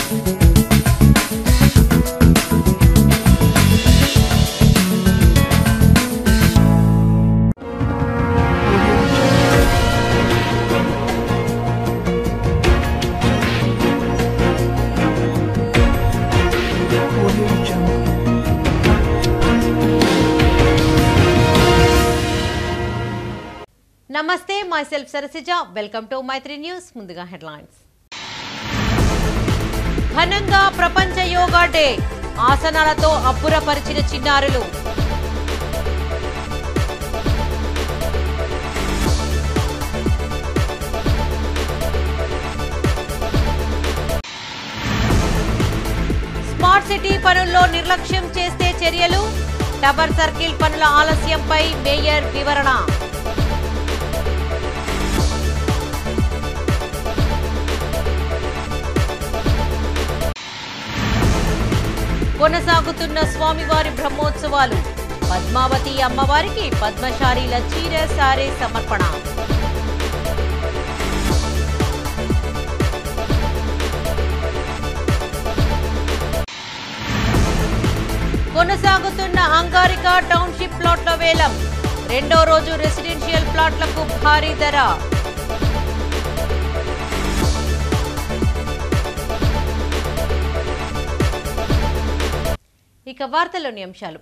నమస్తే myself Sarasija welcome to Maitri news ముందుగా headlines ఘనంగా ప్రపంచ యోగా డే ఆసనాలతో అబ్బురపరిచిన చిన్నారులు స్మార్ట్ సిటీ పనుల్లో నిర్లక్ష్యం చేస్తే చర్యలు టవర్ సర్కిల్ పనుల ఆలస్యంపై మేయర్ వివరణ కొనసాగుతున్న స్వామివారి బ్రహ్మోత్సవాలు పద్మావతి అమ్మవారికి పద్మశాలీల చీర సారే సమర్పణ కొనసాగుతున్న అంగారిక టౌన్షిప్ ప్లాట్ల వేలం రెండో రోజు రెసిడెన్షియల్ ప్లాట్లకు భారీ ధర ఇక వార్తల్లోని అంశాలు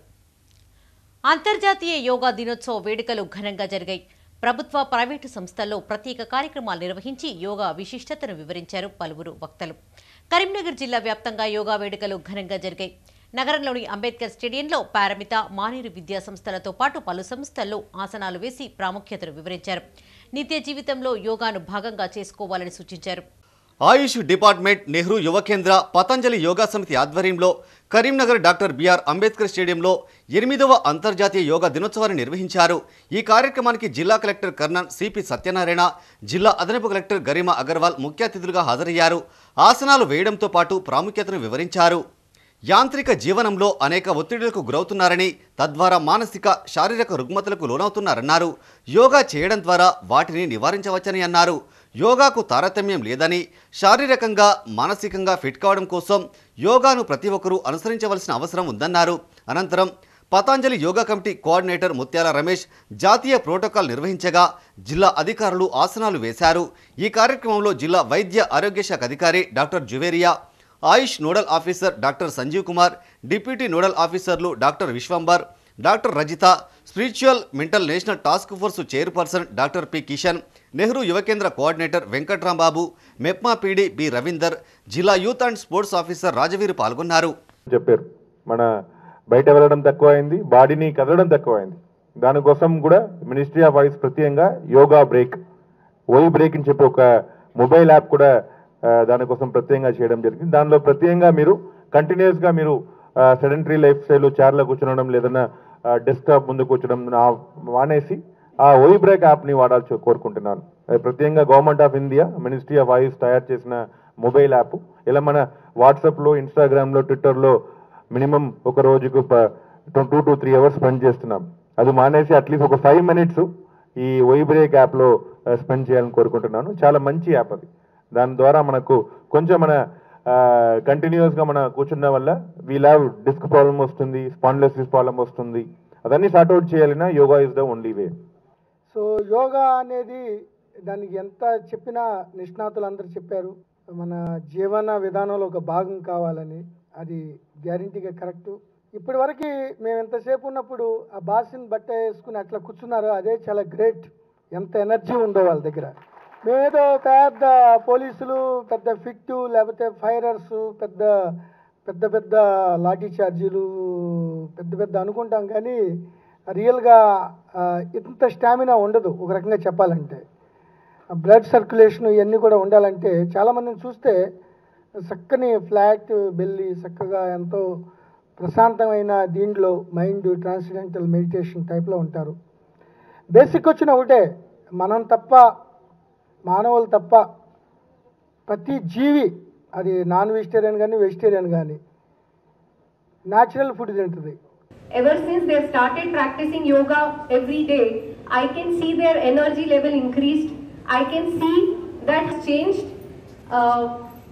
అంతర్జాతీయ యోగా దినోత్సవ వేడుకలు ఘనంగా జరిగాయి ప్రభుత్వ ప్రైవేటు సంస్థల్లో ప్రత్యేక కార్యక్రమాలు నిర్వహించి యోగా విశిష్టతను వివరించారు పలువురు వక్తలు కరీంనగర్ జిల్లా వ్యాప్తంగా యోగా వేడుకలు ఘనంగా జరిగాయి నగరంలోని అంబేద్కర్ స్టేడియంలో పారమిత మానేరు విద్యా సంస్థలతో పాటు పలు సంస్థల్లో ఆసనాలు వేసి ప్రాముఖ్యతను వివరించారు నిత్య జీవితంలో యోగాను భాగంగా చేసుకోవాలని సూచించారు ఆయుష్ డిపార్ట్మెంట్ నెహ్రూ యువ కేంద్ర పతంజలి యోగా సమితి ఆధ్వర్యంలో కరీంనగర్ డాక్టర్ బిఆర్ అంబేద్కర్ స్టేడియంలో ఎనిమిదవ అంతర్జాతీయ యోగా దినోత్సవాన్ని నిర్వహించారు ఈ కార్యక్రమానికి జిల్లా కలెక్టర్ కర్నన్ సిపి సత్యనారాయణ జిల్లా అదనపు కలెక్టర్ గరిమా అగర్వాల్ ముఖ్య అతిథులుగా హాజరయ్యారు ఆసనాలు వేయడంతో పాటు ప్రాముఖ్యతను వివరించారు యాంత్రిక జీవనంలో అనేక ఒత్తిడులకు గురవుతున్నారని తద్వారా మానసిక శారీరక రుగ్మతలకు లోనవుతున్నారన్నారు యోగా చేయడం ద్వారా వాటిని నివారించవచ్చని అన్నారు యోగాకు తారతమ్యం లేదని శారీరకంగా మానసికంగా ఫిట్ కావడం కోసం యోగాను ప్రతి ఒక్కరూ అనుసరించవలసిన అవసరం ఉందన్నారు అనంతరం పతాంజలి యోగా కమిటీ కోఆర్డినేటర్ ముత్యాల రమేష్ జాతీయ ప్రోటోకాల్ నిర్వహించగా జిల్లా అధికారులు ఆసనాలు వేశారు ఈ కార్యక్రమంలో జిల్లా వైద్య ఆరోగ్య శాఖ అధికారి doctor Juveria AYUSH nodal officer doctor Sanjeev Kumar deputy nodal ఆఫీసర్లు doctor Vishwambar doctor Rajitha spiritual mental national task force chairperson doctor P Kishan Nehru Yuvakendra coordinator Venkatrambabu MEPMA PD B Ravinder జిల్లా youth and sports officer Rajaveeru పాల్గొన్నారు చెప్పారు మన బయట వెళ్ళడం తక్కువైంది బాడీని కదలడం తక్కువైంది దానికోసం కూడా మినిస్ట్రీ ఆఫ్ వాయిస్ ప్రత్యేకంగా యోగా బ్రేక్ ఓయి బ్రేక్ అని చెప్పి ఒక మొబైల్ యాప్ కూడా ఆ, దానికోసం ప్రత్యేకంగా చేయడం జరిగింది దానిలో ప్రత్యేకంగా మీరు కంటిన్యూస్ గా మీరు సెడెంటరీ లైఫ్ స్టైల్ చైర్లో కూర్చోవడం లేదన్నా డెస్క్టాప్ ముందు కూర్చోడం నా- మానేసి ఆ ఓయి బ్రేక్ యాప్ని వాడాల్సి కోరుకుంటున్నాను అది ప్రత్యేకంగా government of India ministry of వాయిస్ తయారు చేసిన మొబైల్ యాప్ ఇలా మన వాట్సాప్లో ఇన్స్టాగ్రామ్లో ట్విట్టర్లో మినిమం ఒక రోజుకు two to three hours spend చేస్తున్నాం అది మానేసి అట్లీస్ట్ ఒక ఫైవ్ మినిట్స్ ఈ ఓయి బ్రేక్ యాప్లో స్పెండ్ చేయాలని కోరుకుంటున్నాను చాలా మంచి యాప్ అది దాని ద్వారా మనకు కొంచెం మన కంటిన్యూస్గా మన కూర్చున్న వల్ల వీ హ్యావ్ డిస్క్ ప్రాబ్లం వస్తుంది స్పాండ్లెసిస్ ప్రాబ్లం వస్తుంది అదన్నీ సార్ట్అవుట్ చేయాలన్నా yoga is the only way so యోగా అనేది దానికి ఎంత చెప్పినా నిష్ణాతులు అందరూ చెప్పారు మన జీవన విధానంలో ఒక భాగం కావాలని అది గ్యారంటీగా కరెక్ట్ ఇప్పటి వరకు మేము ఎంతసేపు ఉన్నప్పుడు ఆ బాసిన్ బట్ట వేసుకుని అట్లా కూర్చున్నారో అదే చాలా గ్రేట్ ఎంత ఎనర్జీ ఉందో వాళ్ళ దగ్గర మేమేదో పెద్ద పోలీసులు పెద్ద ఫిట్ లేకపోతే ఫైరర్స్ పెద్ద పెద్ద పెద్ద లాఠీ చార్జీలు పెద్ద పెద్ద అనుకుంటాం కానీ రియల్గా ఆ, ఇంత స్టామినా ఉండదు ఒక రకంగా చెప్పాలంటే బ్లడ్ సర్క్యులేషన్ ఇవన్నీ కూడా ఉండాలంటే చాలామందిని చూస్తే చక్కని ఫ్లాట్ బెల్లి చక్కగా ఎంతో ప్రశాంతమైన దీంట్లో మైండ్ ట్రాన్స్డెంటల్ మెడిటేషన్ టైప్లో ఉంటారు బేసిక్ వచ్చిన ఒకటే మనం తప్ప మానవులు తప్ప ప్రతి జీవి అది నాన్ వెజిటేరియన్ కానీ వెజిటేరియన్ కానీ న్యాచురల్ ఫుడ్ తింటుంది ever since they've started practicing yoga every day, I can see their energy level increased. I can see that changed. Uh,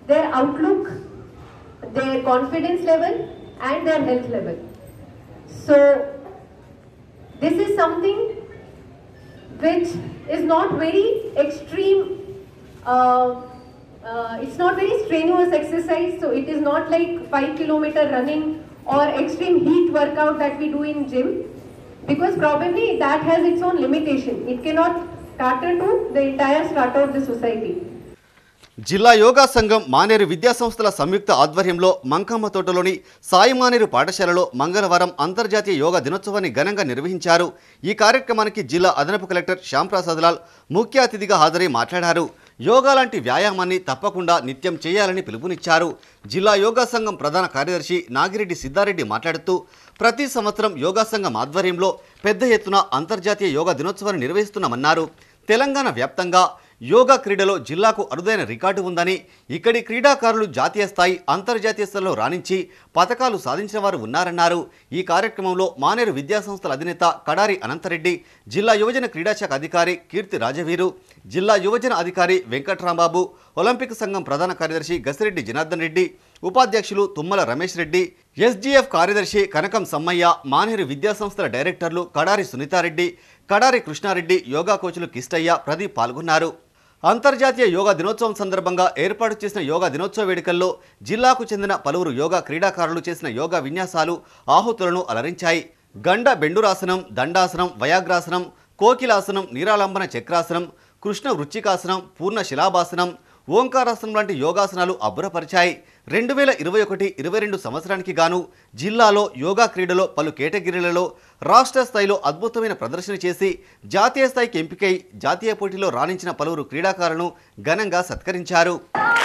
their outlook, their confidence level, and their health level. So, this is something which is not very extreme. Uh, uh, it's not very strenuous exercise, so it is not like five kilometer running or extreme heat workout that we do in gym, because probably that has its own limitation. It cannot cater to the entire strata of the society. జిల్లా యోగా సంఘం మానేరు విద్యా సంస్థల సంయుక్త ఆధ్వర్యంలో మంకమ్మ తోటలోని సాయి మానేరు పాఠశాలలో మంగళవారం అంతర్జాతీయ యోగా దినోత్సవాన్ని ఘనంగా నిర్వహించారు ఈ కార్యక్రమానికి జిల్లా అదనపు కలెక్టర్ శ్యాంప్రసాద్ లాల్ ముఖ్య అతిథిగా హాజరై మాట్లాడారు యోగా లాంటి వ్యాయామాన్ని తప్పకుండా నిత్యం చేయాలని పిలుపునిచ్చారు జిల్లా యోగా సంఘం ప్రధాన కార్యదర్శి నాగిరెడ్డి సిద్ధారెడ్డి మాట్లాడుతూ ప్రతి సంవత్సరం యోగా సంఘం ఆధ్వర్యంలో పెద్ద ఎత్తున అంతర్జాతీయ యోగా దినోత్సవాన్ని నిర్వహిస్తున్నామన్నారు తెలంగాణ వ్యాప్తంగా యోగా క్రీడలో జిల్లాకు అరుదైన రికార్డు ఉందని ఇక్కడి క్రీడాకారులు జాతీయ స్థాయి అంతర్జాతీయ స్థాయిలో రాణించి పథకాలు సాధించిన వారు ఉన్నారన్నారు ఈ కార్యక్రమంలో మానేరు విద్యాసంస్థల అధినేత కడారి అనంతరెడ్డి జిల్లా యువజన క్రీడాశాఖ అధికారి కీర్తి రాజవీరు జిల్లా యువజన అధికారి వెంకట్రాంబాబు ఒలింపిక్ సంఘం ప్రధాన కార్యదర్శి గసిరెడ్డి జనార్దన్ రెడ్డి ఉపాధ్యక్షులు తుమ్మల రమేష్ రెడ్డి ఎస్జీఎఫ్ కార్యదర్శి కనకం సమ్మయ్య మానేరు విద్యాసంస్థల డైరెక్టర్లు కడారి సునీతారెడ్డి కడారి కృష్ణారెడ్డి యోగా కోచ్లు కిష్టయ్య ప్రదీప్ పాల్గొన్నారు అంతర్జాతీయ యోగా దినోత్సవం సందర్భంగా ఏర్పాటు చేసిన యోగా దినోత్సవ వేడుకల్లో జిల్లాకు చెందిన పలువురు యోగా క్రీడాకారులు చేసిన యోగా విన్యాసాలు ఆహుతులను అలరించాయి గండ బెండురాసనం దండాసనం వయాగ్రాసనం కోకిలాసనం నీరాలంబన చక్రాసనం కృష్ణ వృచ్చికాసనం పూర్ణ శిలాభాసనం ఓంకారాసనం లాంటి యోగాసనాలు అబ్బురపరిచాయి రెండు వేల ఇరవై ఒకటి ఇరవై రెండు సంవత్సరానికి గాను జిల్లాలో యోగా క్రీడలో పలు కేటగిరీలలో రాష్ట్ర స్థాయిలో అద్భుతమైన ప్రదర్శన చేసి జాతీయ స్థాయికి ఎంపికై జాతీయ పోటీలో రాణించిన పలువురు క్రీడాకారులను ఘనంగా సత్కరించారు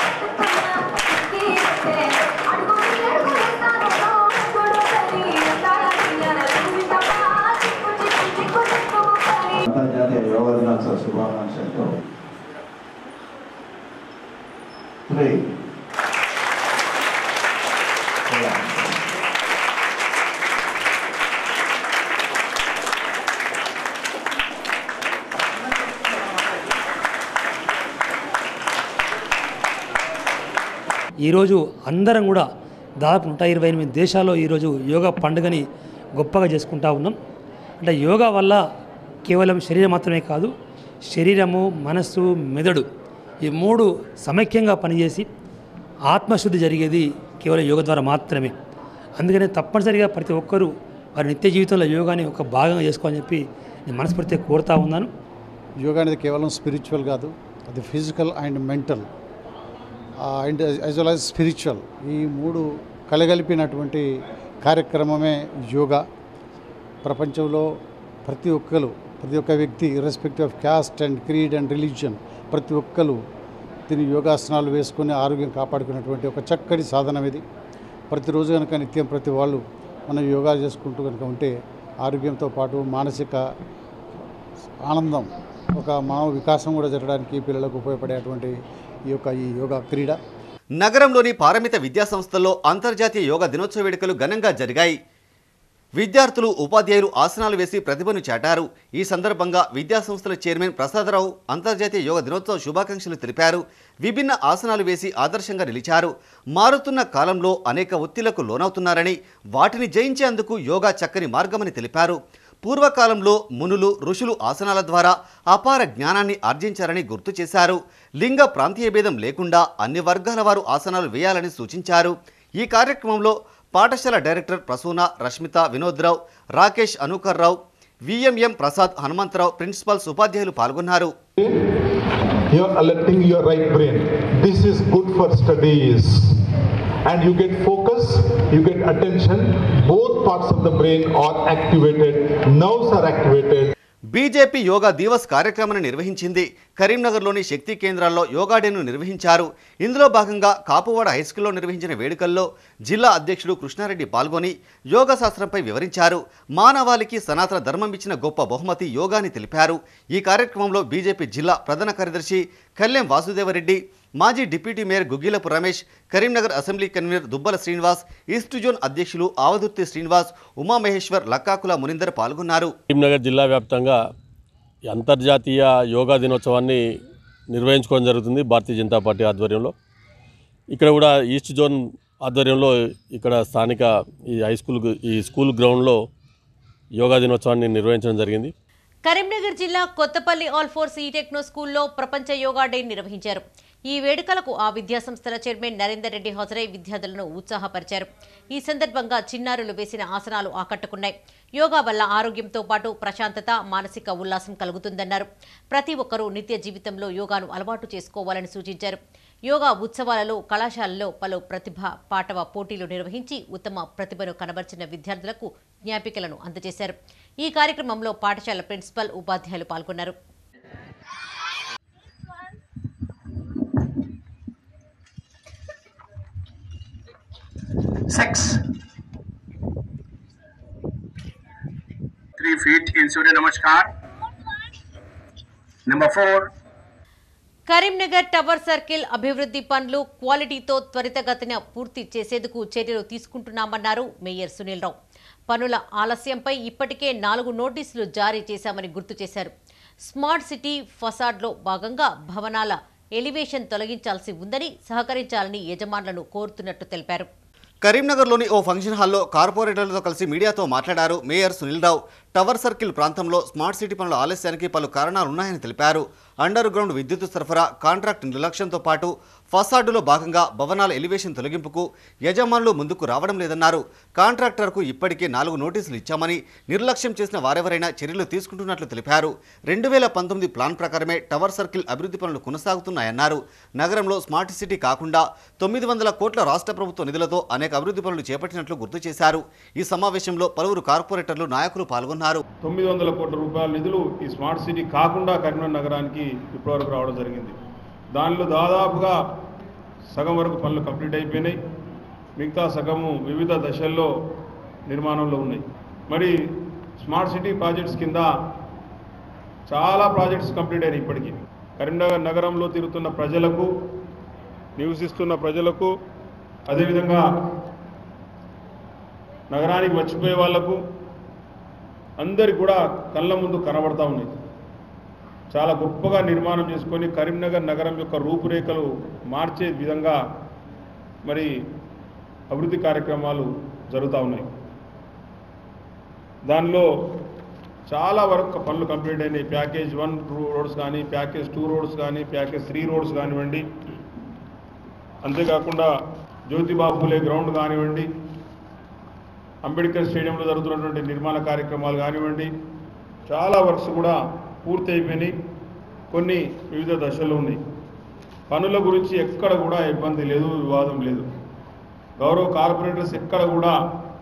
అంతర్జాతీయ యోగా దినోత్సవ శుభాకాంక్షలతో త్రీ ఈరోజు అందరం కూడా దాదాపు నూట ఇరవై ఎనిమిది దేశాల్లో ఈరోజు యోగా పండుగని గొప్పగా చేసుకుంటా ఉన్నాం అంటే యోగా వల్ల కేవలం శరీరం మాత్రమే కాదు శరీరము మనస్సు మెదడు ఈ మూడు సమైక్యంగా పనిచేసి ఆత్మశుద్ధి జరిగేది కేవలం యోగా ద్వారా మాత్రమే అందుకనే తప్పనిసరిగా ప్రతి ఒక్కరూ వారి నిత్య జీవితంలో యోగాని ఒక భాగంగా చేసుకోవాలని చెప్పి నేను మనస్ఫూర్తిగా కోరుతా ఉన్నాను యోగా అనేది కేవలం స్పిరిచువల్ కాదు అది physical and mental and as well as spiritual ఈ మూడు కలగలిపినటువంటి కార్యక్రమమే యోగా ప్రపంచంలో ప్రతి ఒక్కరు ప్రతి ఒక్క వ్యక్తి irrespective of caste and creed and religion ప్రతి ఒక్కరు దీని యోగాసనాలు వేసుకొని ఆరోగ్యం కాపాడుకునేటువంటి ఒక చక్కటి సాధనం ఇది ప్రతిరోజు కనుక నిత్యం ప్రతి వాళ్ళు మనం యోగా చేసుకుంటూ కనుక ఉంటే ఆరోగ్యంతో పాటు మానసిక ఆనందం ఒక మానవ వికాసం కూడా జరగడానికి పిల్లలకు ఉపయోగపడేటువంటి ఈ యొక్క ఈ యోగా క్రీడ నగరంలోని పారమిత విద్యా సంస్థల్లో అంతర్జాతీయ యోగా దినోత్సవ వేడుకలు ఘనంగా జరిగాయి విద్యార్థులు ఉపాధ్యాయులు ఆసనాలు వేసి ప్రతిభను చాటారు ఈ సందర్భంగా విద్యా సంస్థల చైర్మన్ ప్రసాదరావు అంతర్జాతీయ యోగా దినోత్సవ శుభాకాంక్షలు తెలిపారు విభిన్న ఆసనాలు వేసి ఆదర్శంగా నిలిచారు మారుతున్న కాలంలో అనేక ఒత్తిళ్లకు లోనవుతున్నారని వాటిని జయించేందుకు యోగా చక్కని మార్గమని తెలిపారు పూర్వకాలంలో మునులు ఋషులు ఆసనాల ద్వారా అపార జ్ఞానాన్ని ఆర్జించారని గుర్తు చేశారు లింగ ప్రాంతీయ భేదం లేకుండా అన్ని వర్గాల వారు ఆసనాలు వేయాలని సూచించారు ఈ కార్యక్రమంలో పాఠశాల director Prasuna Rashmita Vinodrao Rakesh Anookar Rao VMM Prasad Hanumantharao principals ఉపాధ్యాయులు పాల్గొన్నారు you are alerting your right brain. This is good for studies. And you get focus, you get attention. Both parts of the brain are activated, nerves are activated. BJP యోగా దివస్ కార్యక్రమాన్ని నిర్వహించింది కరీంనగర్లోని శక్తి కేంద్రాల్లో యోగా డేను నిర్వహించారు ఇందులో భాగంగా కాపువాడ హైస్కూల్లో నిర్వహించిన వేడుకల్లో జిల్లా అధ్యక్షుడు కృష్ణారెడ్డి పాల్గొని యోగా శాస్త్రంపై వివరించారు మానవాళికి సనాతన ధర్మం ఇచ్చిన గొప్ప బహుమతి యోగాని తెలిపారు ఈ కార్యక్రమంలో బీజేపీ జిల్లా ప్రధాన కార్యదర్శి కళ్యాణ్ వాసుదేవరెడ్డి మాజీ deputy mayor Guggilapu Ramesh Karimnagar assembly convener Dubbala Srinivas east zone అధ్యక్షులు ఆవదుర్తి శ్రీనివాస్ ఉమామహేశ్వర్ లక్కాకుల మునిందర్ పాల్గొన్నారు కరీంనగర్ జిల్లా వ్యాప్తంగా ఈ అంతర్జాతీయ యోగా దినోత్సవాన్ని నిర్వహించుకోవడం జరుగుతుంది భారతీయ జనతా పార్టీ ఆధ్వర్యంలో ఇక్కడ కూడా ఈస్ట్ జోన్ ఆధ్వర్యంలో ఇక్కడ స్థానిక ఈ హై స్కూల్ ఈ స్కూల్ గ్రౌండ్లో యోగా దినోత్సవాన్ని నిర్వహించడం జరిగింది కరీంనగర్ జిల్లా Kothapalli Alphores e techno స్కూల్లో ప్రపంచ యోగా డే నిర్వహించారు ఈ వేడుకలకు ఆ విద్యాసంస్థల చైర్మన్ నరేందర్ రెడ్డి హాజరై విద్యార్థులను ఉత్సాహపరిచారు ఈ సందర్భంగా చిన్నారులు వేసిన ఆసనాలు ఆకట్టుకున్నాయి యోగా వల్ల ఆరోగ్యంతో పాటు ప్రశాంతత మానసిక ఉల్లాసం కలుగుతుందన్నారు ప్రతి ఒక్కరూ నిత్య జీవితంలో యోగాను అలవాటు చేసుకోవాలని సూచించారు యోగా ఉత్సవాలలో కళాశాలలో పలు ప్రతిభ పాటవ పోటీలు నిర్వహించి ఉత్తమ ప్రతిభను కనబర్చిన విద్యార్థులకు జ్ఞాపికలను అందజేశారు ఈ కార్యక్రమంలో పాఠశాల ప్రిన్సిపల్ ఉపాధ్యాయులు పాల్గొన్నారు Six. Three feet in Surya Namaskar. Number four. Karimnagar tower circle అభివృద్ధి పనులు క్వాలిటీతో త్వరితగతిన పూర్తి చేసేందుకు చర్యలు తీసుకుంటున్నామన్నారు మేయర్ సునీల్ రావు పనుల ఆలస్యంపై ఇప్పటికే నాలుగు నోటీసులు జారీ చేశామని గుర్తు చేశారు స్మార్ట్ సిటీ ఫసాడ్లో భాగంగా భవనాల ఎలివేషన్ తొలగించాల్సి ఉందని సహకరించాలని యజమానులను కోరుతున్నట్టు తెలిపారు కరీంనగర్లోని ఓ ఫంక్షన్ హాల్లో కార్పొరేటర్లతో కలిసి మీడియాతో మాట్లాడారు mayor Sunil Rao tower circle ప్రాంతంలో స్మార్ట్ సిటీ పనుల ఆలస్యానికి పలు కారణాలున్నాయని తెలిపారు అండర్ గ్రౌండ్ విద్యుత్ సరఫరా కాంట్రాక్ట్ నిర్లక్ష్యంతో పాటు ఫసాడులో భాగంగా భవనాల ఎలివేషన్ తొలగింపుకు యజమానులు ముందుకు రావడం లేదన్నారు కాంట్రాక్టర్కు ఇప్పటికే నాలుగు నోటీసులు ఇచ్చామని నిర్లక్ష్యం చేసిన వారెవరైనా చర్యలు తీసుకుంటున్నట్లు తెలిపారు రెండు వేల పంతొమ్మిది ప్లాన్ ప్రకారమే టవర్ సర్కిల్ అభివృద్ధి పనులు కొనసాగుతున్నాయన్నారు నగరంలో స్మార్ట్ సిటీ కాకుండా తొమ్మిది వందల కోట్ల రాష్ట్ర ప్రభుత్వ నిధులతో అనేక అభివృద్ధి పనులు చేపట్టినట్లు గుర్తు చేశారు ఈ సమావేశంలో పలువురు కార్పొరేటర్లు నాయకులు పాల్గొన్నారు తొమ్మిది వందల కోట్ల రూపాయల నిధులు ఈ స్మార్ట్ సిటీ కాకుండా కరీంనగర్ నగరానికి ఇప్పటివరకు రావడం జరిగింది దానిలో దాదాపుగా సగం వరకు పనులు కంప్లీట్ అయిపోయినాయి మిగతా సగము వివిధ దశల్లో నిర్మాణంలో ఉన్నాయి మరి స్మార్ట్ సిటీ ప్రాజెక్ట్స్ కింద చాలా ప్రాజెక్ట్స్ కంప్లీట్ అయినాయి ఇప్పటికీ కరీంనగర్ నగరంలో తిరుగుతున్న ప్రజలకు నివసిస్తున్న ప్రజలకు అదేవిధంగా నగరానికి వచ్చిపోయే వాళ్లకు అందరికి కూడా కళ్ళ ముందు కనబడతా ఉన్నాయి చాలా గొప్పగా నిర్మాణం చేసుకొని కరీంనగర్ నగరం యొక్క రూపురేఖలు మార్చే విధంగా మరి అభివృద్ధి కార్యక్రమాలు జరుగుతూ ఉన్నాయి దానిలో చాలా వరకు పనులు కంప్లీట్ అయినాయి ప్యాకేజ్ వన్ రోడ్స్ కానీ ప్యాకేజ్ టూ రోడ్స్ కానీ ప్యాకేజ్ త్రీ రోడ్స్ కానివ్వండి అంతేకాకుండా జ్యోతిబాబు ఫులే గ్రౌండ్ కానివ్వండి అంబేద్కర్ స్టేడియంలో జరుగుతున్నటువంటి నిర్మాణ కార్యక్రమాలు కానివ్వండి చాలా వర్క్స్ కూడా పూర్తి అయిపోయినాయి కొన్ని వివిధ దశల్లో ఉన్నాయి పనుల గురించి ఎక్కడ కూడా ఇబ్బంది లేదు వివాదం లేదు గౌరవ కార్పొరేటర్స్ ఎక్కడ కూడా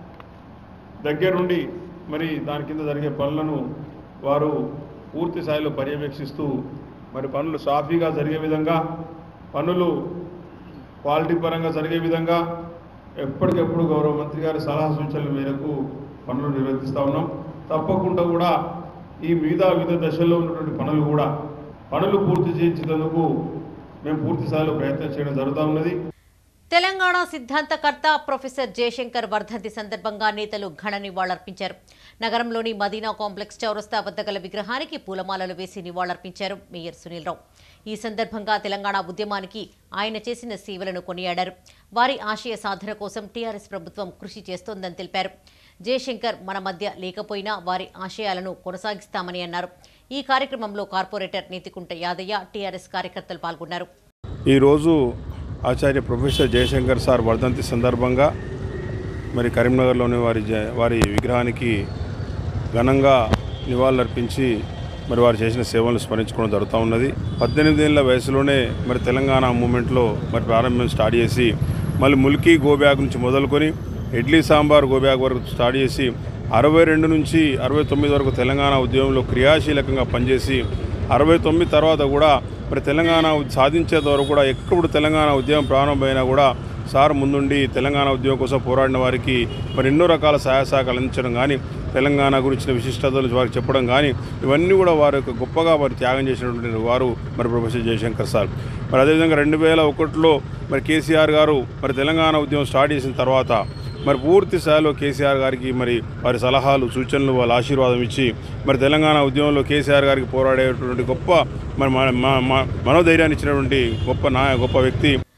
దగ్గరుండి మరి దాని కింద జరిగే పనులను వారు పూర్తి స్థాయిలో పర్యవేక్షిస్తూ మరి పనులు సాఫీగా జరిగే విధంగా పనులు క్వాలిటీ పరంగా జరిగే విధంగా ఎప్పటికెప్పుడు గౌరవ మంత్రి గారి సలహా సూచనల మేరకు పనులు నిర్వర్తిస్తూ ఉన్నాం తప్పకుండా కూడా ఈ మిగతా వివిధ దశల్లో ఉన్నటువంటి పనులు కూడా పనులు పూర్తి చేయించేందుకు మేము పూర్తి స్థాయిలో ప్రయత్నం చేయడం జరుగుతూ ఉన్నది తెలంగాణ సిద్ధాంతకర్త ప్రొఫెసర్ జయశంకర్ వర్ధంతి సందర్భంగా నేతలు ఘన నివాళులర్పించారు నగరంలోని మదీనా కాంప్లెక్స్ చౌరస్తా వద్ద గల విగ్రహానికి పూలమాలలు వేసి నివాళులర్పించారు మేయర్ సునీల్ రావు ఈ సందర్భంగా తెలంగాణ ఉద్యమానికి ఆయన చేసిన సేవలను కొనియాడారు వారి ఆశయ సాధన కోసం టీఆర్ఎస్ ప్రభుత్వం కృషి చేస్తోందని తెలిపారు జయశంకర్ మన మధ్య లేకపోయినా వారి ఆశయాలను కొనసాగిస్తామని అన్నారు ఈ కార్యక్రమంలో కార్పొరేటర్ నీతికుంట యాదయ్య టీఆర్ఎస్ కార్యకర్తలు పాల్గొన్నారు ఈరోజు ఆచార్య ప్రొఫెసర్ జయశంకర్ సార్ వర్ధంతి సందర్భంగా మరి కరీంనగర్లోని వారి జ- వారి విగ్రహానికి ఘనంగా నివాళులర్పించి మరి వారు చేసిన సేవలను స్మరించుకోవడం జరుగుతూ ఉన్నది పద్దెనిమిది ఏళ్ళ వయసులోనే మరి తెలంగాణ మూమెంట్లో మరి ప్రారంభం స్టార్ట్ చేసి మళ్ళీ ముల్కీ గోబ్యాగ్ నుంచి మొదలుకొని ఇడ్లీ సాంబార్ గోబ్యాగ్ వరకు స్టార్ట్ చేసి అరవై రెండు నుంచి అరవై తొమ్మిది వరకు తెలంగాణ ఉద్యమంలో క్రియాశీలకంగా పనిచేసి అరవై తొమ్మిది తర్వాత కూడా మరి తెలంగాణ సాధించేంత వరకు కూడా ఎప్పుడు తెలంగాణ ఉద్యమం ప్రారంభమైనా కూడా సార్ ముందుండి తెలంగాణ ఉద్యమం కోసం పోరాడిన వారికి మరి ఎన్నో రకాల సహాయ సహకారాలు అందించడం కానీ తెలంగాణ గురించిన విశిష్టతలు వారికి చెప్పడం కానీ ఇవన్నీ కూడా వారు యొక్క గొప్పగా వారు త్యాగం చేసినటువంటి వారు మరి ప్రొఫెసర్ జయశంకర్ సార్ మరి అదేవిధంగా రెండు వేల ఒకటిలో మరి కేసీఆర్ గారు మరి తెలంగాణ ఉద్యమం స్టార్ట్ చేసిన తర్వాత మరి పూర్తి స్థాయిలో కేసీఆర్ గారికి మరి వారి సలహాలు సూచనలు వాళ్ళ ఆశీర్వాదం ఇచ్చి మరి తెలంగాణ ఉద్యమంలో కేసీఆర్ గారికి పోరాడేటువంటి గొప్ప మరి మన- మ- మ- మనోధైర్యాన్ని ఇచ్చినటువంటి గొప్ప నాయ గొప్ప వ్యక్తి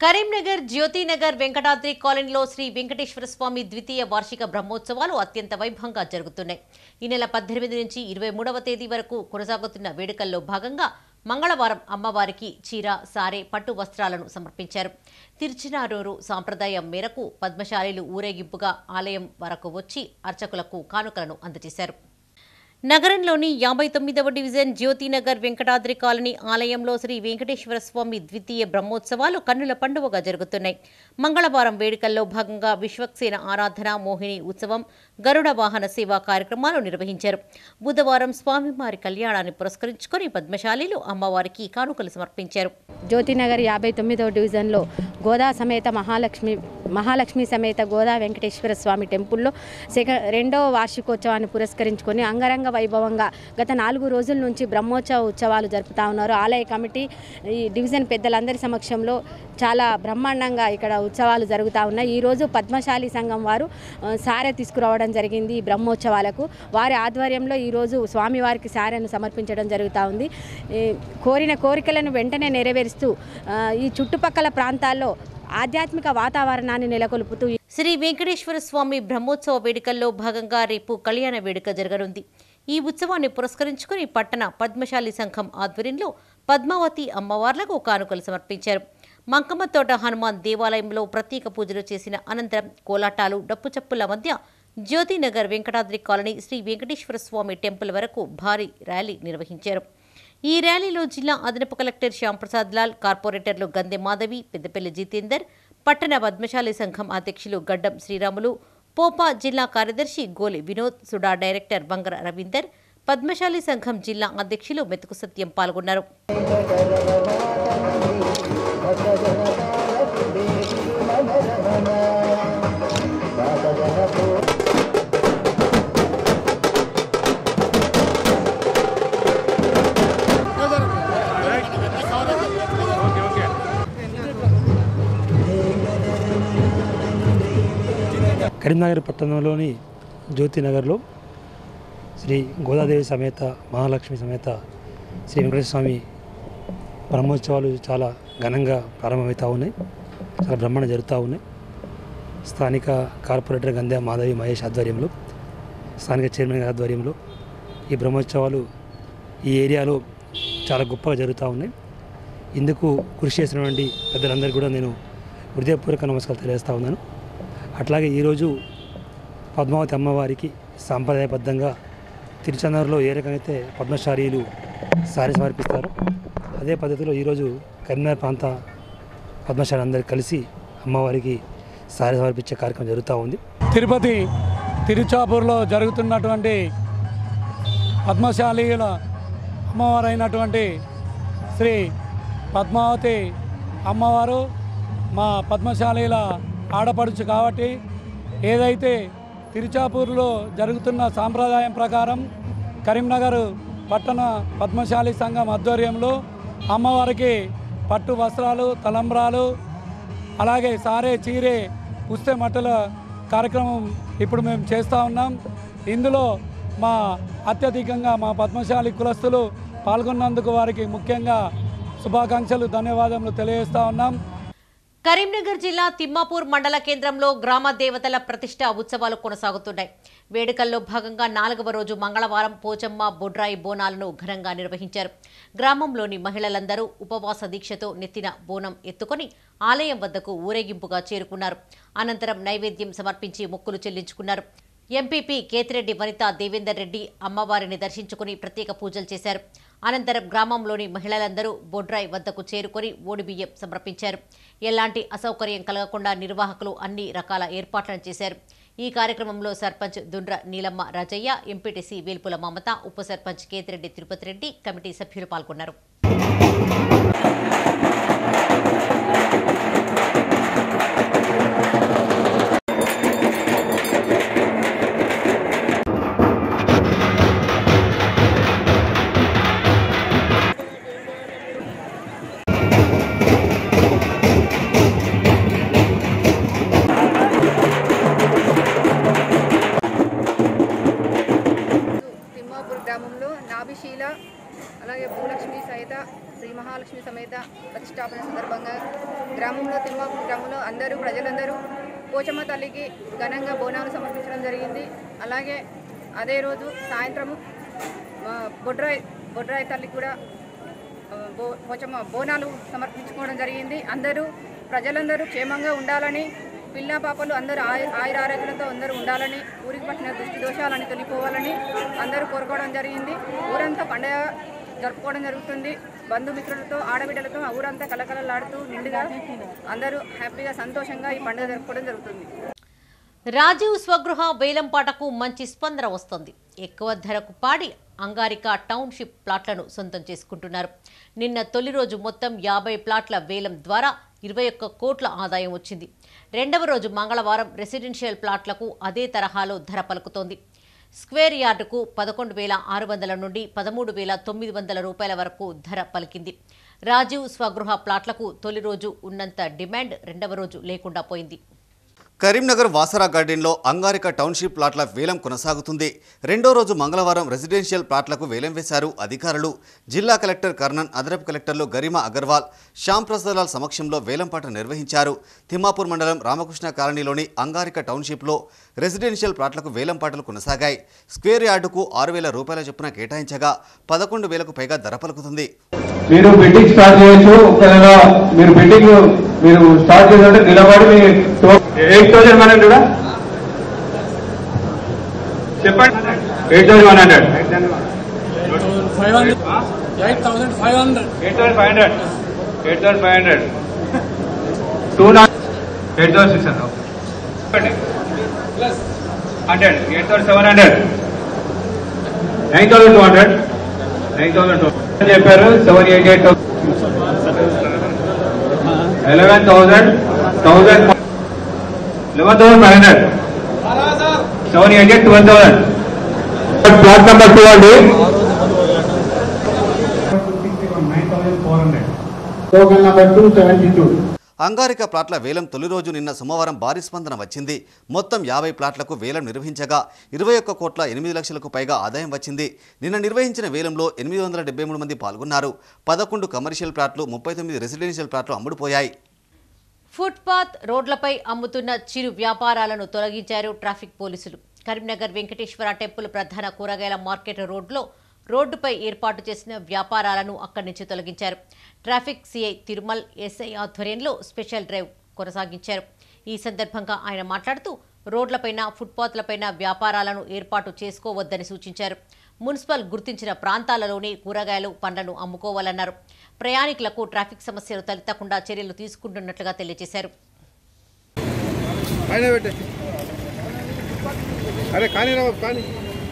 కరీంనగర్ జ్యోతినగర్ వెంకటాద్రి కాలనీలో శ్రీ వెంకటేశ్వర స్వామి ద్వితీయ వార్షిక బ్రహ్మోత్సవాలు అత్యంత వైభవంగా జరుగుతున్నాయి ఈ నెల పద్దెనిమిది నుంచి ఇరవై మూడవ తేదీ వరకు కొనసాగుతున్న వేడుకల్లో భాగంగా మంగళవారం అమ్మవారికి చీర సారే పట్టు వస్త్రాలను సమర్పించారు తిరుచినారూరు సాంప్రదాయం మేరకు పద్మశాలీలు ఊరేగింపుగా ఆలయం వరకు వచ్చి అర్చకులకు కానుకలను అందజేశారు నగరంలోని యాభై తొమ్మిదవ డివిజన్ జ్యోతినగర్ వెంకటాద్రి కాలనీ ఆలయంలో శ్రీ వెంకటేశ్వర స్వామి ద్వితీయ బ్రహ్మోత్సవాలు కన్నుల పండువగా జరుగుతున్నాయి మంగళవారం వేడుకల్లో భాగంగా విశ్వక్సేన ఆరాధన మోహిని ఉత్సవం గరుడ వాహన సేవా కార్యక్రమాలు నిర్వహించారు బుధవారం స్వామివారి కళ్యాణాన్ని పురస్కరించుకొని పద్మశాలీలు అమ్మవారికి కానుకలు సమర్పించారు జ్యోతినగర్ యాభై తొమ్మిదవ డివిజన్లో గోదా సమేత మహాలక్ష్మి మహాలక్ష్మి సమేత గోదా వెంకటేశ్వర స్వామి టెంపుల్లో సెక రెండవ వార్షికోత్సవాన్ని పురస్కరించుకొని అంగరంగ వైభవంగా గత నాలుగు రోజుల నుంచి బ్రహ్మోత్సవ ఉత్సవాలు జరుపుతా ఉన్నారు ఆలయ కమిటీ ఈ డివిజన్ పెద్దలందరి సమక్షంలో చాలా బ్రహ్మాండంగా ఇక్కడ ఉత్సవాలు జరుగుతూ ఉన్నాయి ఈరోజు పద్మశాలి సంఘం వారు ఆ, సారె తీసుకురావడం జరిగింది ఈ బ్రహ్మోత్సవాలకు వారి ఆధ్వర్యంలో ఈరోజు స్వామివారికి సారెను సమర్పించడం జరుగుతూ ఉంది ఈ కోరిన కోరికలను వెంటనే నెరవేరుస్తూ ఆ, ఈ చుట్టుపక్కల ప్రాంతాల్లో ఆధ్యాత్మిక వాతావరణాన్ని నెలకొల్పుతూ శ్రీ వెంకటేశ్వర స్వామి బ్రహ్మోత్సవ వేడుకల్లో భాగంగా రేపు కళ్యాణ వేడుక జరగనుంది ఈ ఉత్సవాన్ని పురస్కరించుకుని పట్టణ పద్మశాలి సంఘం ఆధ్వర్యంలో పద్మావతి అమ్మవార్లకు కానుకలు సమర్పించారు మంకమ్మతోట హనుమాన్ దేవాలయంలో ప్రత్యేక పూజలు చేసిన అనంతరం కోలాటాలు డప్పుచప్పుల మధ్య జ్యోతినగర్ వెంకటాద్రి కాలనీ శ్రీ వెంకటేశ్వర స్వామి టెంపుల్ వరకు భారీ ర్యాలీ నిర్వహించారు ఈ ర్యాలీలో జిల్లా అదనపు కలెక్టర్ శ్యాంప్రసాద్ లాల్ కార్పొరేటర్లు గందె మాధవి పెద్దపల్లి జితేందర్ పట్టణ పద్మశాలి సంఘం అధ్యక్షులు గడ్డం శ్రీరాములు పోపా జిల్లా కార్యదర్శి గోలి వినోద్ సుడా డైరెక్టర్ వంగర రవీందర్ పద్మశాలి సంఘం జిల్లా అధ్యక్షులు మెతుకు సత్యం పాల్గొన్నారు కరీంనగర్ పట్టణంలోని జ్యోతినగర్లో శ్రీ గోదాదేవి సమేత మహాలక్ష్మి సమేత శ్రీ వెంకటేశ్వర స్వామి బ్రహ్మోత్సవాలు చాలా ఘనంగా ప్రారంభమవుతూ ఉన్నాయి చాలా బ్రహ్మాండ జరుగుతూ ఉన్నాయి స్థానిక కార్పొరేటర్ గంధే మాధవి మహేష్ ఆధ్వర్యంలో స్థానిక చైర్మన్ గారి ఆధ్వర్యంలో ఈ బ్రహ్మోత్సవాలు ఈ ఏరియాలో చాలా గొప్పగా జరుగుతూ ఉన్నాయి ఇందుకు కృషి చేసినటువంటి పెద్దలందరికీ కూడా నేను హృదయపూర్వక నమస్కారాలు తెలియజేస్తా ఉన్నాను అట్లాగే ఈరోజు పద్మావతి అమ్మవారికి సాంప్రదాయబద్ధంగా తిరుచందూరులో ఏ రకంగా అయితే పద్మశాలీలు సారీ సమర్పిస్తారో అదే పద్ధతిలో ఈరోజు కరీంనగర్ ప్రాంత పద్మశాలి అందరూ కలిసి అమ్మవారికి సారీ సమర్పించే కార్యక్రమం జరుగుతూ ఉంది తిరుపతి తిరుచాపూర్లో జరుగుతున్నటువంటి పద్మశాలీల అమ్మవారైనటువంటి శ్రీ పద్మావతి అమ్మవారు మా పద్మశాలీల ఆడపడుచు కాబట్టి ఏదైతే తిరుచాపూర్లో జరుగుతున్న సాంప్రదాయం ప్రకారం కరీంనగర్ పట్టణ పద్మశాలి సంఘం ఆధ్వర్యంలో అమ్మవారికి పట్టు వస్త్రాలు తలంబ్రాలు అలాగే సారే చీరే పుస్తే మట్టల కార్యక్రమం ఇప్పుడు మేము చేస్తూ ఉన్నాం ఇందులో మా అత్యధికంగా మా పద్మశాలి కులస్తులు పాల్గొన్నందుకు వారికి ముఖ్యంగా శుభాకాంక్షలు ధన్యవాదములు తెలియజేస్తా ఉన్నాం కరీంనగర్ జిల్లా తిమ్మాపూర్ మండల కేంద్రంలో గ్రామ దేవతల ప్రతిష్ట ఉత్సవాలు కొనసాగుతున్నాయి వేడుకల్లో భాగంగా నాలుగవ రోజు మంగళవారం పోచమ్మ బొడ్రాయి బోనాలను ఘనంగా నిర్వహించారు గ్రామంలోని మహిళలందరూ ఉపవాస దీక్షతో నెత్తిన బోనం ఎత్తుకొని ఆలయం వద్దకు ఊరేగింపుగా చేరుకున్నారు అనంతరం నైవేద్యం సమర్పించి మొక్కులు చెల్లించుకున్నారు ఎంపీపీ కేతిరెడ్డి వనిత దేవేందర్ రెడ్డి అమ్మవారిని దర్శించుకుని ప్రత్యేక పూజలు చేశారు అనంతరం గ్రామంలోని మహిళలందరూ బొడ్రాయ్ వద్దకు చేరుకొని ఓడిబియ్యం సమర్పించారు ఎలాంటి అసౌకర్యం కలగకుండా నిర్వాహకులు అన్ని రకాల ఏర్పాట్లను చేశారు ఈ కార్యక్రమంలో సర్పంచ్ దుండ్ర నీలమ్మ రాజయ్య ఎంపీటీసీ వేల్పుల మమత ఉప సర్పంచ్ కేతిరెడ్డి తిరుపతి రెడ్డి కమిటీ సభ్యులు పాల్గొన్నారు తిమ్మాపూర్ గ్రామంలో నాభిశీల అలాగే భూలక్ష్మి సహిత శ్రీ మహాలక్ష్మి సమేత ప్రతిష్టాపన సందర్భంగా గ్రామంలో తిమ్మాపూర్ గ్రామంలో అందరూ ప్రజలందరూ పోచమ్మ తల్లికి ఘనంగా బోనాలు సమర్పించడం జరిగింది అలాగే అదే రోజు సాయంత్రం ఆ, బొడ్రాయి బొడ్రాయి తల్లికి కూడా ఆ, బో పోచమ్మ బోనాలు సమర్పించుకోవడం జరిగింది అందరూ ప్రజలందరూ క్షేమంగా ఉండాలని పిల్ల పాపలు అందరూ ఆయ ఆయుర ఆరోగ్యాలతో అందరూ ఉండాలని ఊరికి పట్టిన దృష్టి దోషాలని తొలిపోవాలని అందరూ కోరుకోవడం జరిగింది ఊరంతా పండగ జరుపుకోవడం జరుగుతుంది బంధుమిత్రులతో ఆడబిడ్డలతో ఆ ఊరంతా కలకలలాడుతూ నిండుగా అందరూ హ్యాపీగా సంతోషంగా ఈ పండుగ జరుపుకోవడం జరుగుతుంది రాజీవ్ స్వగృహ వేలంపాటకు మంచి స్పందన వస్తోంది ఎక్కువ ధరకు పాడి అంగారిక టౌన్షిప్ ప్లాట్లను సొంతం చేసుకుంటున్నారు నిన్న తొలి రోజు మొత్తం యాభై ప్లాట్ల వేలం ద్వారా ఇరవై ఒక్క కోట్ల ఆదాయం వచ్చింది రెండవ రోజు మంగళవారం రెసిడెన్షియల్ ప్లాట్లకు అదే తరహాలో ధర పలుకుతోంది స్క్వేర్ యార్డుకు పదకొండు వేల ఆరు వందల నుండి పదమూడు వేల తొమ్మిది వందల రూపాయల వరకు ధర పలికింది రాజీవ్ స్వగృహ ప్లాట్లకు తొలి రోజు ఉన్నంత డిమాండ్ రెండవ రోజు లేకుండా పోయింది కరీంనగర్ వాసరా గార్డెన్లో అంగారిక టౌన్షిప్ ప్లాట్ల వేలం కొనసాగుతుంది రెండో రోజు మంగళవారం రెసిడెన్షియల్ ప్లాట్లకు వేలం వేశారు అధికారులు జిల్లా కలెక్టర్ కర్ణన్ అదనపు కలెక్టర్లు గరిమా అగర్వాల్ శ్యామ్ ప్రసాద్ సమక్షంలో వేలంపాట నిర్వహించారు తిమ్మాపూర్ మండలం రామకృష్ణ కాలనీలోని అంగారిక టౌన్షిప్లో రెసిడెన్షియల్ ప్లాట్లకు వేలంపాటలు కొనసాగాయి స్క్వేర్ యార్డుకు ఆరు వేల రూపాయల చొప్పున కేటాయించగా పదకొండు వేలకు పైగా ధర పలుకుతుంది మీరు బిడ్డింగ్ స్టార్ట్ చేయొచ్చు ఒకవేళ మీరు బిడ్డింగ్ మీరు స్టార్ట్ చేయాలంటే నిలబడి మీ ఎయిట్ థౌసండ్ వన్ హండ్రెడ్ చెప్పండి eight thousand one hundred five hundred eight thousand five hundred eight thousand five hundred eight thousand five hundred two not eight thousand six hundred చెప్పండి hundred eight thousand seven hundred nine thousand two hundred nine thousand two చెప్పారు seven eight eight eleven thousand thousand eleven thousand five hundred seven eight eight twelve thousand plot number two అండి token number two seventy two అంగారిక ప్లాట్ల వేలం తొలి రోజు నిన్న సోమవారం భారీ స్పందన వచ్చింది మొత్తం యాభై ప్లాట్లకు వేలం నిర్వహించగా ఇరవై ఒక్క కోట్ల ఎనిమిది లక్షలకు పైగా ఆదాయం వచ్చింది నిన్న నిర్వహించిన వేలంలో ఎనిమిది వందల డెబ్బై మూడు మంది పాల్గొన్నారు పదకొండు కమర్షియల్ ప్లాట్లు ముప్పై తొమ్మిది రెసిడెన్షియల్ ప్లాట్లు అమ్ముడుపోయాయి ఫుట్పాత్ రోడ్లపై అమ్ముతున్న చిరు వ్యాపారాలను తొలగించారు ట్రాఫిక్ పోలీసులు కరీంనగర్ వెంకటేశ్వర టెంపుల్ ప్రధాన కూరగాయల మార్కెట్ రోడ్లో రోడ్డుపై ఏర్పాటు చేసిన వ్యాపారాలను అక్కడి నుంచి తొలగించారు ట్రాఫిక్ సిఐ తిరుమల్ ఎస్ఐ ఆధ్వర్యంలో స్పెషల్ డ్రైవ్ కొనసాగించారు ఈ సందర్భంగా ఆయన మాట్లాడుతూ రోడ్లపైన ఫుట్పాత్లపైన వ్యాపారాలను ఏర్పాటు చేసుకోవద్దని సూచించారు మున్సిపల్ గుర్తించిన ప్రాంతాలలోనే కూరగాయలు పండ్లను అమ్ముకోవాలన్నారు ప్రయాణికులకు ట్రాఫిక్ సమస్యలు తలెత్తకుండా చర్యలు తీసుకుంటున్నట్లుగా తెలియజేశారు ఆయన పెట్టే అరే కానీ రా బాబు, కానీ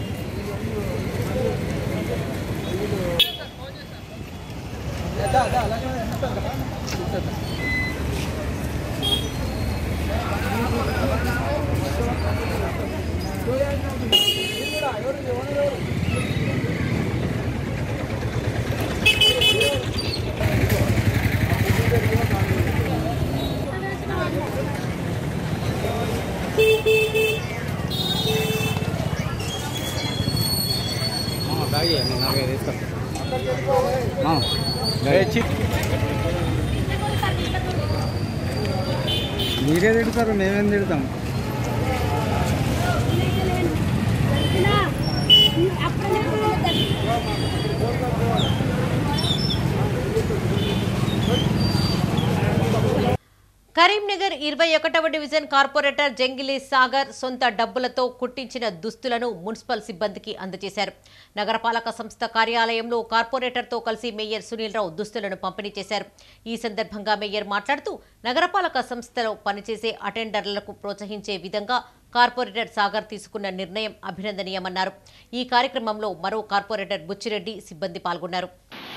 మీరే తిడతారు మేమేం తిడతాం కరీంనగర్ ఇరవై ఒకటవ డివిజన్ కార్పొరేటర్ జంగిలీ సాగర్ సొంత డబ్బులతో కుట్టించిన దుస్తులను మున్సిపల్ సిబ్బందికి అందజేశారు నగరపాలక సంస్థ కార్యాలయంలో కార్పొరేటర్తో కలిసి మేయర్ సునీల్ రావు దుస్తులను పంపిణీ చేశారు ఈ సందర్భంగా మేయర్ మాట్లాడుతూ నగరపాలక సంస్థలో పనిచేసే అటెండర్లకు ప్రోత్సహించే విధంగా కార్పొరేటర్ సాగర్ తీసుకున్న నిర్ణయం అభినందనీయమన్నారు ఈ కార్యక్రమంలో మరో కార్పొరేటర్ బుచ్చిరెడ్డి సిబ్బంది పాల్గొన్నారు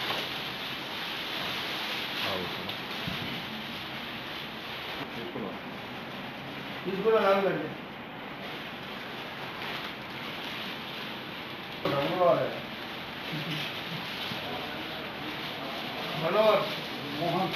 మనోహర్ మోహన్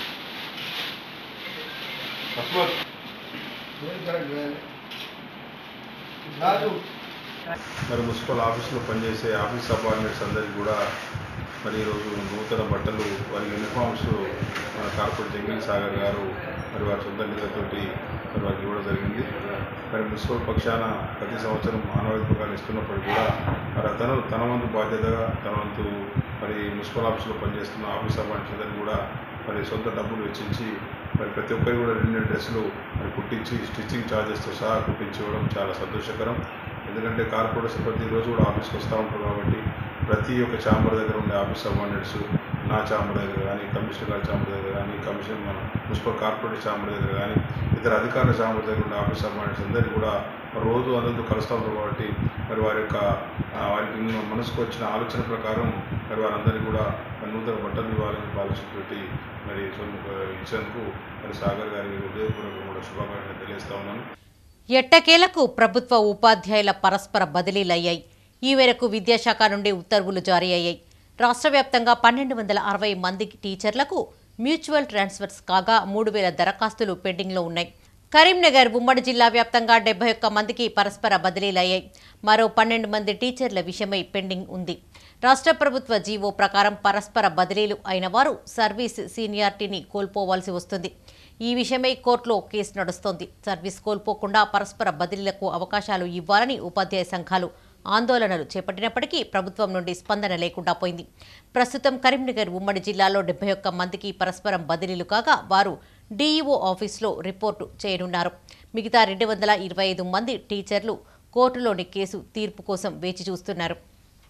రాజు మరి మున్సిపల్ ఆఫీస్లో పనిచేసే ఆఫీస్ సబార్డినేట్స్ అందరికీ కూడా మరి ఈరోజు నూతన బట్టలు వారి యూనిఫామ్స్ మన కార్పొరేట్ జంగిల్ సాగర్ గారు మరి వారి సొంత నిధులతోటి మరి వారికి ఇవ్వడం జరిగింది మరి మున్సిపల్ పక్షాన ప్రతి సంవత్సరం మానవాధికారులు ఇస్తున్నప్పటికీ కూడా మరి అతను తన వంతు బాధ్యతగా తన వంతు మరి మున్సిపల్ ఆఫీసులో పనిచేస్తున్న ఆఫీసర్ మనుషులందరినీ కూడా మరి సొంత డబ్బులు వెచ్చించి మరి ప్రతి ఒక్కరికి కూడా రెండు రెండు డ్రెస్సులు మరి కుట్టించి స్టిచ్చింగ్ ఛార్జెస్తో సహా కుట్టించి ఇవ్వడం చాలా సంతోషకరం ఎందుకంటే కార్పొరేషన్ ప్రతిరోజు కూడా ఆఫీస్కి వస్తూ ఉంటారు కాబట్టి ప్రతి ఒక్క ఛాంబర్ దగ్గర ఉండే ఆఫీస్ అపాయింటెంట్స్ నా ఛాంబర్ దగ్గర కానీ కమిషనర్ గారి ఛాంబర్ దగ్గర కానీ కమిషనర్ మన మున్సిపల్ కార్పొరేట్ ఛాంబర్ దగ్గర కానీ ఇతర అధికారుల ఛాంబర్ దగ్గర ఉండే ఆఫీస్ అపాయింటెంట్స్ అందరికీ కూడా రోజు అందరితో కలుస్తూ ఉంటారు కాబట్టి మరి వారి యొక్క ఆ, వారికి ఉన్న మనసుకు వచ్చిన ఆలోచన ప్రకారం మరి వారందరికీ కూడా మరి నూతన బట్టలు ఇవ్వాలని ఆలోచన పెట్టి మరి సొంత ఇచ్చేందుకు మరి సాగర్ గారికి హృదయపూర్వక కూడా శుభాకాంక్షలు తెలియజేస్తా ఉన్నాను ఎట్టకేలకు ప్రభుత్వ ఉపాధ్యాయుల పరస్పర బదిలీలయ్యాయి ఈ మేరకు విద్యాశాఖ నుండి ఉత్తర్వులు జారీ అయ్యాయి రాష్ట్ర వ్యాప్తంగా పన్నెండు వందల అరవై మంది టీచర్లకు మ్యూచువల్ ట్రాన్స్ఫర్స్ కాగా మూడు వేల దరఖాస్తులు పెండింగ్లో ఉన్నాయి కరీంనగర్ ఉమ్మడి జిల్లా వ్యాప్తంగా డెబ్బై ఒక్క మందికి పరస్పర బదిలీలయ్యాయి మరో పన్నెండు మంది టీచర్ల విషయమై పెండింగ్ ఉంది రాష్ట్ర ప్రభుత్వ జీవో ప్రకారం పరస్పర బదిలీలు అయిన వారు సర్వీస్ సీనియారిటీని కోల్పోవాల్సి వస్తుంది ఈ విషయమై కోర్టులో కేసు నడుస్తోంది సర్వీస్ కోల్పోకుండా పరస్పర బదిలీలకు అవకాశాలు ఇవ్వాలని ఉపాధ్యాయ సంఘాలు ఆందోళనలు చేపట్టినప్పటికీ ప్రభుత్వం నుండి స్పందన లేకుండా పోయింది ప్రస్తుతం కరీంనగర్ ఉమ్మడి జిల్లాలో డెబ్బై ఒక్క మందికి పరస్పరం బదిలీలు కాగా వారు డీఈఓ ఆఫీసులో రిపోర్టు చేయనున్నారు మిగతా రెండు వందల ఇరవై ఐదు మంది టీచర్లు కోర్టులోని కేసు తీర్పు కోసం వేచి చూస్తున్నారు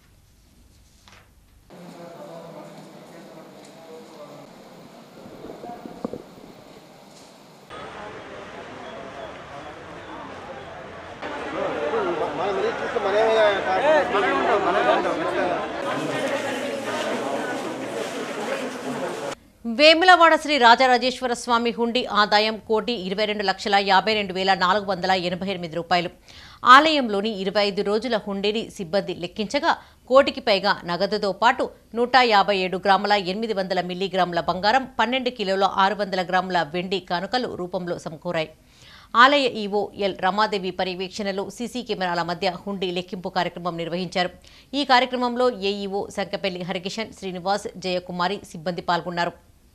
వేములవాడ శ్రీ రాజరాజేశ్వర స్వామి హుండీ ఆదాయం కోటి ఇరవై రెండు లక్షల యాభై రెండు వేల నాలుగు వందల ఎనభై ఎనిమిది రూపాయలు ఆలయంలోని ఇరవై ఐదు రోజుల హుండీని సిబ్బంది లెక్కించగా కోటికి పైగా నగదుతో పాటు నూట యాభై ఏడు గ్రాముల ఎనిమిది వందల మిల్లీగ్రాముల బంగారం పన్నెండు కిలోల ఆరు వందల గ్రాముల వెండి కానుకలు రూపంలో సమకూరాయి ఆలయ ఈవో ఎల్ రమాదేవి పర్యవేక్షణలో సీసీ కెమెరాల మధ్య హుండీ లెక్కింపు కార్యక్రమం నిర్వహించారు ఈ కార్యక్రమంలో ఏఈఓ సంకపల్లి హరికిషన్ శ్రీనివాస్ జయకుమారి సిబ్బంది పాల్గొన్నారు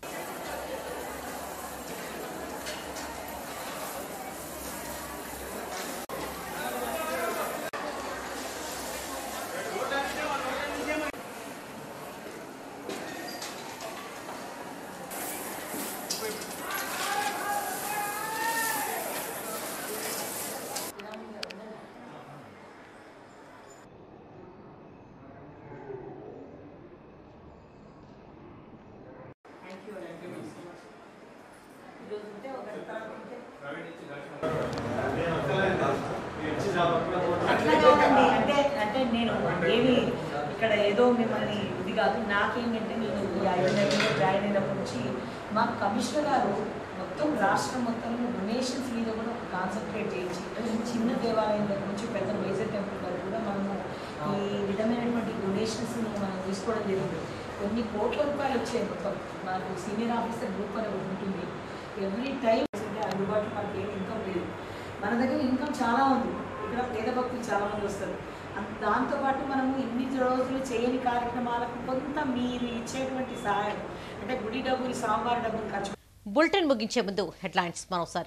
అట్లా కాదండి అంటే అంటే నేను ఏమి ఇక్కడ ఏదో మిమ్మల్ని ఇది కాదు నాకేంటంటే నేను ఈ ఐదు నెలల్లో జాయిన్ అయినప్పటి నుంచి మా కమిషనర్ గారు మొత్తం రాష్ట్రం మొత్తం డొనేషన్స్ మీద కూడా ఒక కాన్సన్ట్రేట్ చేయించి చిన్న దేవాలయం దగ్గర నుంచి పెద్ద మేజర్ టెంపుల్ వరకు కూడా మనము ఈ విధమైనటువంటి డొనేషన్స్ మనం తీసుకోవడం జరిగింది కొన్ని కోట్ల రూపాయలు వచ్చాయి మొత్తం మాకు సీనియర్ ఆఫీసర్ గ్రూప్ అని ఒకటి ఉంటుంది ఎవ్రీ టైం అందుబాటులో మనకి ఏం ఇన్కమ్ లేదు మన దగ్గర ఇన్కమ్ చాలా ఉంది ఇక్కడ పేద భక్తులు చాలా మంది వస్తారు అం- దాంతోపాటు మనము ఇన్ని రోజులు చేయని కార్యక్రమాలకు కొంత మీరు ఇచ్చేటువంటి సహాయం అంటే గుడి డబ్బులు సాంబార్ డబ్బులు ఖర్చు బులెటిన్ ముగించే ముందు హెడ్లైన్స్ మరోసారి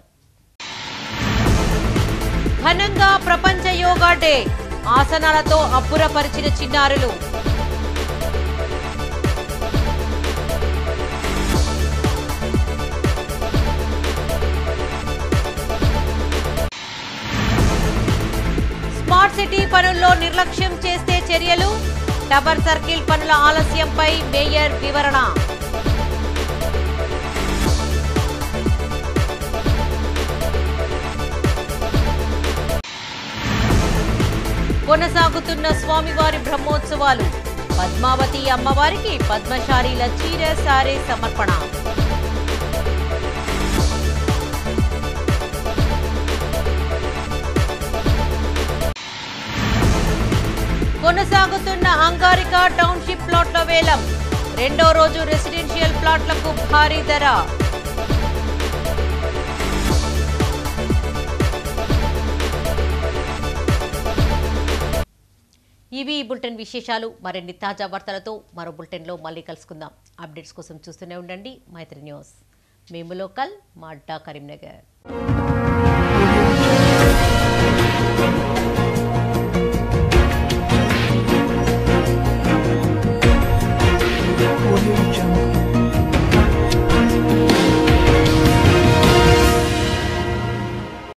ఘనంగా ప్రపంచ యోగా డే ఆసనాలతో అబ్బురపరిచిన చిన్నారులు స్మార్ట్ సిటీ పనుల్లో నిర్లక్ష్యం చేస్తే చర్యలు టవర్ సర్కిల్ పనుల ఆలస్యంపై మేయర్ వివరణ కొనసాగుతున్న స్వామివారి బ్రహ్మోత్సవాలు పద్మావతి అమ్మవారికి పద్మశారీల చీర సారే సమర్పణ కొనసాగుతున్న అంగారిక టౌన్షిప్ ప్లాట్ల వేలం రెండో రోజు రెసిడెన్షియల్ ప్లాట్లకు భారీ ధర ఇవి ఈ బులెటిన్ విశేషాలు మరిన్ని తాజా వార్తలతో మరో బులెటిన్లో మళ్ళీ కలుసుకుందాం అప్డేట్స్ కోసం చూస్తూనే ఉండండి మైత్రి న్యూస్ మేము లోకల్ మా అడ్డా కరీంనగర్